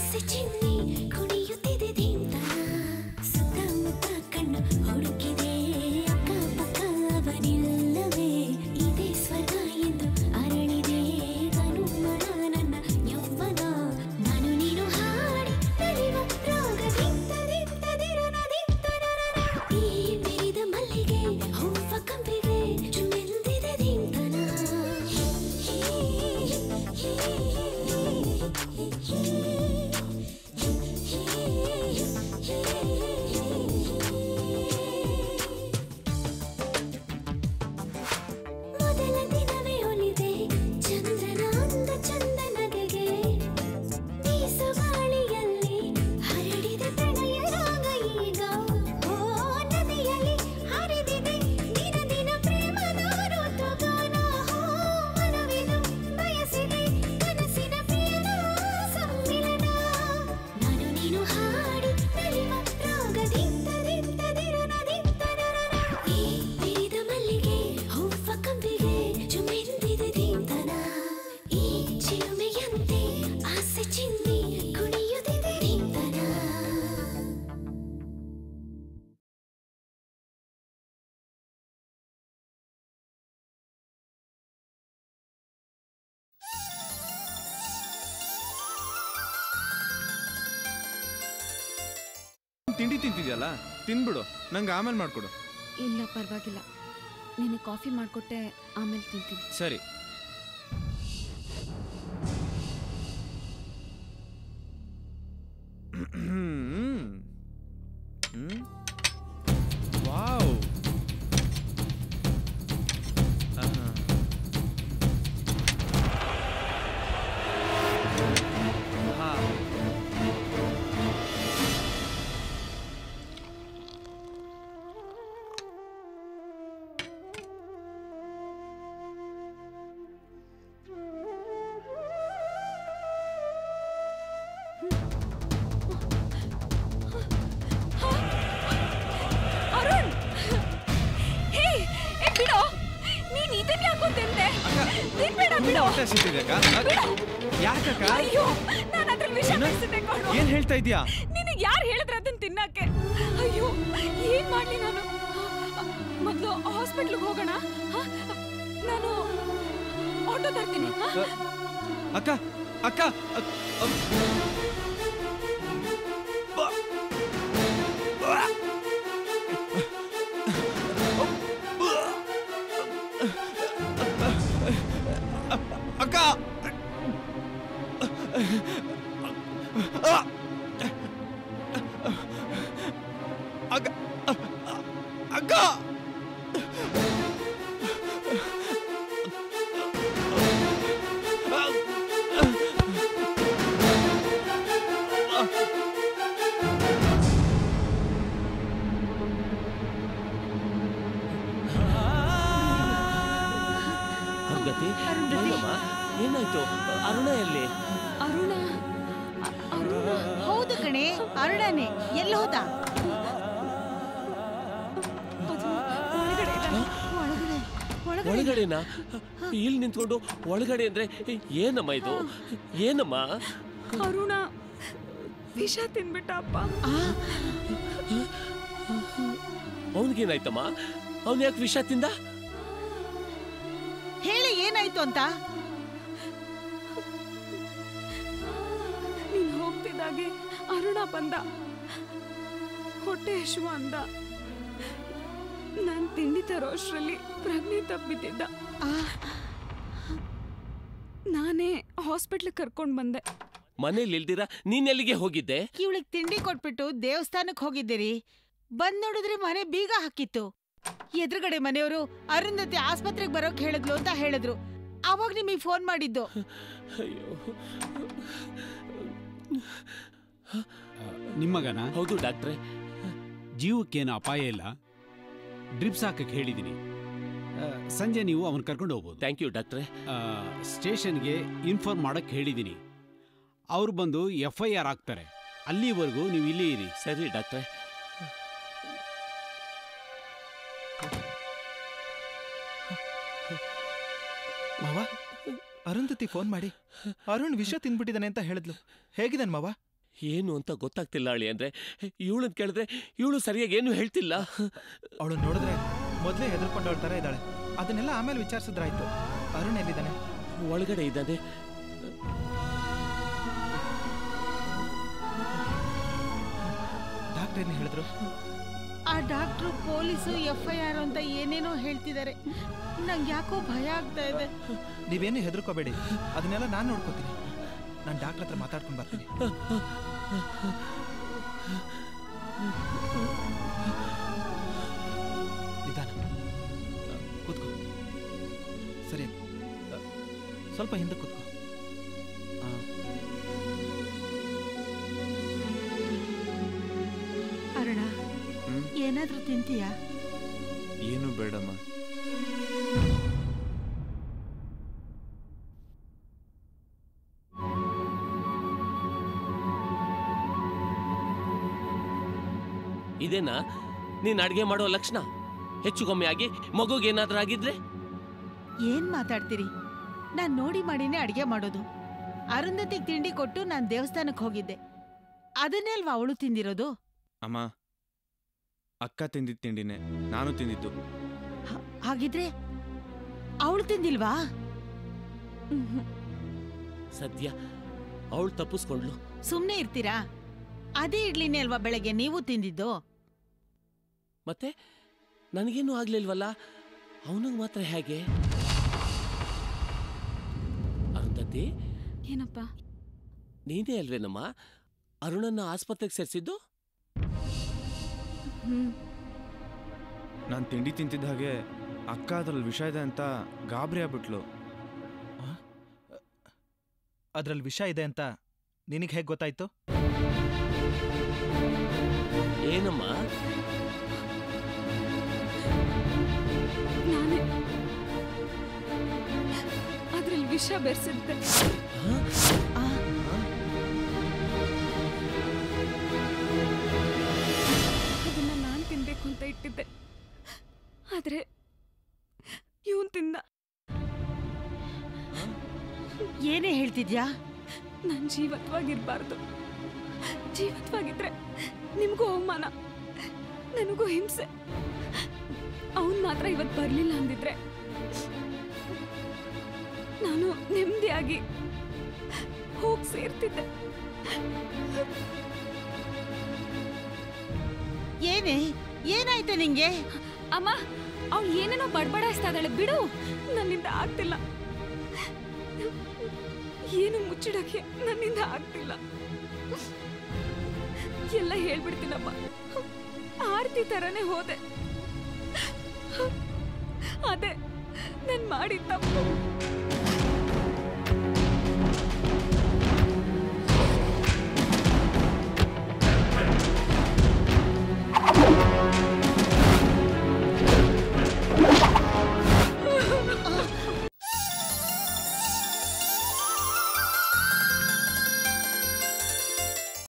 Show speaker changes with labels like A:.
A: ಆಸೆ ಚಿನ್ನಿ ಕುಣಿಯುತ್ತಿದೆ ದಿಂತನ ಸುತ್ತಮುತ್ತ ಕಣ್ಣು ಹುಡುಕಿದೆ ಅಕ್ಕಪಕ್ಕ ಅವನಿಲ್ಲವೇ ಇದೇ ಸ್ವರ್ಗ ಎಂದು ಅರಳಿದೆ ತನುಮನ ನನ್ನ ಯೌವನ ನಾನು ನೀನು ಹಾಡಿ ನಲಿವ ರಾಗದಿಂತದಿಂತದಿರನದಿಂತನನ ಈ ಬಿರಿದ ಮಲ್ಲಿಗೆ ಹೂವ ಕಂಬಿಗೆ ಚುಮೆಲ್ದಿದೆ ದಿಂತನ ಮೊದಲ ದಿನವೇ ಒಲಿದೆ ಚಂದ್ರನ ಅಂದ ಚಂದ ನಗೆಗೆ ಬೀಸುಗಾಳಿಯಲ್ಲಿ ಹರಡಿದ ಪ್ರಣಯ ರಾಗ ಈಗ ಓ ನದಿಯಲ್ಲಿ ಹರಿದಿದೆ ದಿನ ದಿನ ಪ್ರೇಮದ ಋತುಗಾನ ಹೋ ಮನವಿದು ಬಯಸಿದೆ ಕನಸಿನ ಪ್ರಿಯದ ಸಮ್ಮಿಲನ ನಾನು ನೀನು ಹಾಡಿ ನಲಿವ ರಾಗದಿಂತದಿಂತದಿರನದಿಂತನನ ಈ ಬಿರಿದ ಮಲ್ಲಿಗೆ ಹೂವ ಕಂಬಿಗೆ ಚುಮೆಂದಿದೆ ದಿಂತನ ಈ ಚಿಲುಮೆಯಂತೆ ಆಸೆ ಚಿನ್ನಿ ಕುಣಿಯುತ್ತಿದೆ ದಿಂತನ
B: ತಿಂಡಿ ತಿಂತಿದ್ಯಲ್ಲ ತಿನ್ಬಿಡು ನಂಗೆ ಆಮೇಲೆ ಮಾಡ್ಕೊಡು
C: ಇಲ್ಲ ಪರವಾಗಿಲ್ಲ ನೀನು ಕಾಫಿ ಮಾಡಿಕೊಟ್ಟೆ ಆಮೇಲೆ ತಿಂತೀನಿ
B: ಸರಿ ಹ್ಮ್. ಹ್ಮ್. ವಾವ್ ಆಹಾ. ಆಹಾ.
C: ಅರುಣ್ ಹೇ ಏ ಬಿಡೋ ನೀನ್ ಇದನ್ನ ಯಾಕೋ ತಿಂದೆ ತಿನ್ಬೇಡ ಬಿಡು
B: ಹೊಟ್ಟೆ ಹಸಿತಿದೆ ಅಕ್ಕ? ಅಕ್ಕ? ಯಾಕಕ್ಕ
C: ಅಯ್ಯೋ ನಾನು ಅದ್ರಲ್ಲಿ ವಿಷ
B: ಏನು?
C: ಬೆರೆಸಿದ್ದೆ ಕಣೋ
B: ಏನ್ ಹೇಳ್ತಾ ಇದ್ಯಾ
C: ನಿನಗೆ ಯಾರು ಹೇಳಿದ್ರ ಅದನ್ನ ತಿನ್ನಕ್ಕೆ ಅಯ್ಯೋ ಏನ್ ಮಾಡ್ಲಿ ನಾನು ಮೊದಲು ಹಾಸ್ಪಿಟ್ಲಿಗೆ ಹೋಗೋಣ ಹ? ನಾನು ಆಟೋ ತರ್ತೀನಿ ಹ?
B: ಅಕ್ಕ ಅಕ್ಕ ಅಕ್- ಅಕ್- ಬ- ಬ- ಅಕ್ಕ ಅಕ್ಕ ಅಕ್ಕ
D: ಅರುಂಧತಿ ಏನಮ್ಮ ಏನಾಯ್ತು ಅರುಣ ಎಲ್ಲಿ
C: ಅರುಣ ಅ- ಅರುಣ
E: ಹೌದು ಕಣೆ ಅರುಣನೇ ಎಲ್ಲಿ ಹೋದ
C: ಅದು ಒಳಗಡೆ ಇದ್ದಾನೆ.
E: ಒಳಗಡೆ ಒಳಗಡೆ
D: ಒಳಗಡೆನಾ ಇಲ್ಲಿ ನಿಂತ್ಕೊಂಡು ಒಳಗಡೆ ಅಂದ್ರೆ ಏನಮ್ಮ ಇದು ಏನಮ್ಮ
C: ಅರುಣ ವಿಷ ತಿನ್ಬಿಟ್ಟ ಅಪ್ಪ
D: ಅವನಿಗೇನಾಯ್ತಮ್ಮ ಅವನ್ ಯಾಕೆ ವಿಷ ತಿಂದ
E: ಹೇಳಿ ಏನಾಯ್ತು ಅಂತ
C: ನೀನ್ ಹೋಗ್ತಿದ್ದಾಗೆ ಅರುಣ ಬಂದ ಹೊಟ್ಟೆ ಹಶುವ ಅಂದ ನಾನ್ ತಿಂಡಿ ತರೋ ಅಷ್ಟ್ರಲ್ಲಿ ಪ್ರಜ್ಞೆ ತಪ್ಪಿದ್ದಿದ್ದ ನಾನೇ ಹಾಸ್ಪಿಟ್ಲಿಗೆ ಕರ್ಕೊಂಡ್ ಬಂದೆ
D: ಮನೇಲಿ ಇಲ್ದಿರ ನೀನ್ ಎಲ್ಲಿಗೆ ಹೋಗಿದ್ದೆ
E: ಇವಳಿಗೆ ತಿಂಡಿ ಕೊಟ್ಬಿಟ್ಟು ದೇವಸ್ಥಾನಕ್ಕೆ ಹೋಗಿದ್ದೀರಿ ಬಂದ್ ನೋಡಿದ್ರೆ ಮನೆ ಬೀಗ ಹಾಕಿತ್ತು ಎದುರುಗಡೆ ಮನೆಯವರು ಅರುಂಧತಿ ಆಸ್ಪತ್ರೆಗೆ ಬರೋಕ್ ಹೇಳಿದ್ಲು ಅಂತ ಹೇಳಿದ್ರು ಅವಾಗ ನಿಮಗೆ ಫೋನ್ ಮಾಡಿದ್ದು
D: ಅಯ್ಯೋ
F: ನಿಮ್ಮಗನ
D: ಹೌದು ಡಾಕ್ಟ್ರೆ
F: ಜೀವಕ್ಕೇನು ಅಪಾಯ ಇಲ್ಲ ಡ್ರಿಪ್ಸ್ ಹಾಕಕ್ಕೆ ಹೇಳಿದ್ದೀನಿ ಆ, ಸಂಜೆ ನೀವು ಅವನ್ ಕರ್ಕೊಂಡು ಹೋಗ್ಬೋದು
D: ಥ್ಯಾಂಕ್ ಯು ಡಾಕ್ಟ್ರೆ
F: ಆ, ಸ್ಟೇಷನ್ಗೆ ಇನ್ಫಾರ್ಮ್ ಮಾಡಕ್ಕೆ ಹೇಳಿದ್ದೀನಿ ಅವ್ರು ಬಂದು ಎಫ್ ಐ ಆರ್ ಹಾಕ್ತಾರೆ ಅಲ್ಲಿವರೆಗೂ ನೀವು ಇಲ್ಲೇ ಇರಿ
D: ಸರಿ ಡಾಕ್ಟ್ರೆ
G: ಮಾವ ಅರುಂಧತಿ ಫೋನ್ ಮಾಡಿ ಅರುಣ್ ವಿಷ ತಿಂದ್ಬಿಟ್ಟಿದ್ದಾನೆ ಅಂತ ಹೇಳಿದ್ಲು ಹೇಗಿದ್ದಾನೆ ಮಾವ
D: ಏನು ಅಂತ ಗೊತ್ತಾಗ್ತಿಲ್ಲ ಅಳಿ ಅಂದ್ರೆ ಇವಳನ್ನ ಕೇಳಿದ್ರೆ ಇವಳು ಸರಿಯಾಗಿ ಏನು ಹೇಳ್ತಿಲ್ಲ
G: ಅವಳು ನೋಡಿದ್ರೆ ಮೊದಲೇ ಹೆದರ್ಕೊಂಡವಳ ಥರ ಇದ್ದಾಳೆ ಅದನ್ನೆಲ್ಲ ಆಮೇಲೆ ವಿಚಾರಿಸಿದ್ರಾಯ್ತು ಅರುಣ್ ಎಲ್ಲಿದ್ದಾನೆ
D: ಒಳಗಡೆ ಇದ್ದಾನೆ
G: ಡಾಕ್ಟರ್ ಏನು ಹೇಳಿದ್ರು
E: ಆ doctor police F I R ಅಂತ ಏನೇನೋ ಹೇಳ್ತಿದ್ದಾರೆ ನಂಗೆ ಯಾಕೋ ಭಯ ಆಗ್ತಾ ಇದೆ
G: ನೀವೇನು ಹೆದರ್ಕೋಬೇಡಿ ಅದನ್ನೆಲ್ಲ ನಾನು ನೋಡ್ಕೋತೀನಿ ನಾನು ಡಾಕ್ಟರ್ ಹತ್ರ ಮಾತಾಡ್ಕೊಂಡು ಬರ್ತೀನಿ ನಿಧಾನ ಕೂತ್ಕೋ ಸರಿ ಸ್ವಲ್ಪ ಹಿಂದೆ ಕೂತ್ಕೋ ಆ,
E: ಅರುಣ
B: ಹ್ಮ್?
E: ಏನಾದ್ರೂ ತಿಂತೀಯಾ
B: ಏನು ಬೇಡಮ್ಮ
D: ಇದೇನಾ ನೀನ್ ಅಡ್ಗೆ ಮಾಡೋ ಲಕ್ಷಣ ಹೆಚ್ಚು ಕಮ್ಮಿ ಆಗಿ ಮಗುಗೆ ಏನಾದ್ರೂ ಆಗಿದ್ರೆ
E: ಏನ್ ಮಾತಾಡ್ತೀರಿ ನಾನ್ ನೋಡಿ ಮಾಡಿನೇ ಅಡ್ಗೆ ಮಾಡೋದು ಅರುಂಧತಿಗ್ ತಿಂಡಿ ಕೊಟ್ಟು ನಾನ್ ದೇವಸ್ಥಾನಕ್ಕೆ ಹೋಗಿದ್ದೆ ಅದನ್ನೇ ಅಲ್ವಾ ಅವಳು ತಿಂದಿರೋದು
B: ಅಮ್ಮ ಅಕ್ಕ ತಿಂದಿದ್ದು ತಿಂಡಿನೇ ನಾನು ತಿಂದಿದ್ದು
E: ಹ- ಹಾಗಿದ್ರೆ ಅವಳು ತಿಂದಿಲ್ವಾ
D: ಸದ್ಯ ಅವಳು ತಪ್ಪಿಸ್ಕೊಂಡ್ಲು
E: ಸುಮ್ನೆ ಇರ್ತೀರಾ ಅದೇ ಇಡ್ಲಿನೇ ಅಲ್ವಾ ಬೆಳಗ್ಗೆ ನೀವು ತಿಂದಿದ್ದು
D: ಮತ್ತೆ ನನಗೇನು ಆಗ್ಲಿಲ್ವಲ್ಲ ಅವನಿಗೆ ಮಾತ್ರ ಹೇಗೆ ಅರುಂಧತಿ
C: ಏನಪ್ಪ
D: ನೀನೇ ಅಲ್ವೇನಮ್ಮ ಅರುಣನ್ನ ಆಸ್ಪತ್ರೆಗೆ ಸೇರಿಸಿದ್ದು
C: ಹ್ಮ್
B: ನಾನು ತಿಂಡಿ ತಿಂತಿದ್ದ ಹಾಗೆ ಅಕ್ಕ ಅದ್ರಲ್ಲಿ ವಿಷ ಇದೆ ಅಂತ ಗಾಬರಿ ಆಗ್ಬಿಟ್ಲು
G: ಅದ್ರಲ್ಲಿ ವಿಷ ಇದೆ ಅಂತ ನಿನಗೆ ಹೇಗೆ ಗೊತ್ತಾಯ್ತು
D: ಏನಮ್ಮ
C: ನಾನೇ ಅದ್ರಲ್ಲಿ ವಿಷ ಬೆರೆಸಿದ್ದೆ
E: ಆ,
C: ಅದನ್ನ ನಾನ್ ತಿನ್ಬೇಕು ಅಂತ ಇಟ್ಟಿದ್ದೆ ಆದ್ರೆ ಇವನ್ ತಿಂದ
E: ಏನೇ ಹೇಳ್ತಿದ್ಯಾ
C: ನಾನ್ ಜೀವತ್ವಾಗಿರ್ಬಾರ್ದು ಜೀವತ್ವಾಗಿದ್ರೆ ನಿಮ್ಗೂ ಅವಮಾನ ನನಗೂ ಹಿಂಸೆ ಅವನ್ ಮಾತ್ರ ಇವತ್ ಬರ್ಲಿಲ್ಲ ಅಂದಿದ್ರೆ ನಾನು ನೆಮ್ಮದಿಯಾಗಿ ಹೋಗ್ ಸೇರ್ತಿದ್ದೆ
E: ಏನೇ ಏನಾಯ್ತು ನಿಂಗೆ
C: ಅಮ್ಮ ಅವಳು ಏನೇನೋ ಬಡ್ಬಡಾಯಿಸ್ತಾ ಇದ್ದಾಳೆ ಬಿಡು ನನ್ನಿಂದ ಆಗ್ತಿಲ್ಲ ಏನು ಮುಚ್ಚಿಡಕ್ಕೆ ನನ್ನಿಂದ ಆಗ್ತಿಲ್ಲ ಎಲ್ಲ ಹೇಳ್ಬಿಡ್ತೀನಮ್ಮ ಆರ್ತಿ ತರನೇ ಹೋದೆ ಅದೇ ನನ್ ಮಾಡಿದ ತಪ್ಪು